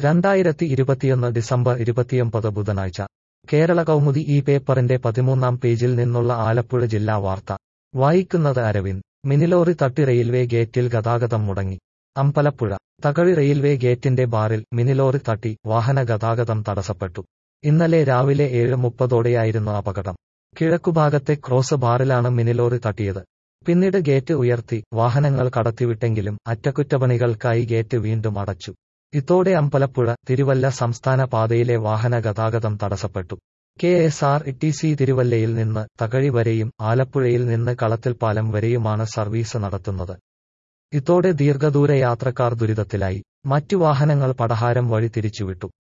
രണ്ടായിരത്തി ഇരുപത്തിയൊന്ന് ഡിസംബർ ഇരുപത്തിയൊമ്പത് ബുധനാഴ്ച കേരള കൗമുദി ഈ പേപ്പറിന്റെ പതിമൂന്നാം പേജിൽ നിന്നുള്ള ആലപ്പുഴ ജില്ലാ വാർത്ത വായിക്കുന്നത് അരവിന്ദ് മിനിലോറി തട്ടി റെയിൽവേ ഗേറ്റിൽ ഗതാഗതം മുടങ്ങി അമ്പലപ്പുഴ തകഴി റെയിൽവേ ഗേറ്റിന്റെ ബാറിൽ മിനിലോറി തട്ടി വാഹന ഗതാഗതം തടസ്സപ്പെട്ടു ഇന്നലെ രാവിലെ ഏഴ് മുപ്പതോടെയായിരുന്നു അപകടം കിഴക്കുഭാഗത്തെ ക്രോസ് ബാറിലാണ് മിനിലോറി തട്ടിയത് പിന്നീട് ഗേറ്റ് ഉയർത്തി വാഹനങ്ങൾ കടത്തിവിട്ടെങ്കിലും അറ്റകുറ്റപ്പണികൾക്കായി ഗേറ്റ് വീണ്ടും അടച്ചു ഇതോടെ അമ്പലപ്പുഴ തിരുവല്ല സംസ്ഥാന പാതയിലെ വാഹന ഗതാഗതം തടസ്സപ്പെട്ടു K S R T C തിരുവല്ലയിൽ നിന്ന് തകഴി വരെയും ആലപ്പുഴയിൽ നിന്ന് കളത്തിൽപ്പാലം വരെയുമാണ് സർവീസ് നടത്തുന്നത് ഇതോടെ ദീർഘദൂര യാത്രക്കാർ ദുരിതത്തിലായി മറ്റു വാഹനങ്ങൾ പടഹാരം വഴി തിരിച്ചുവിട്ടു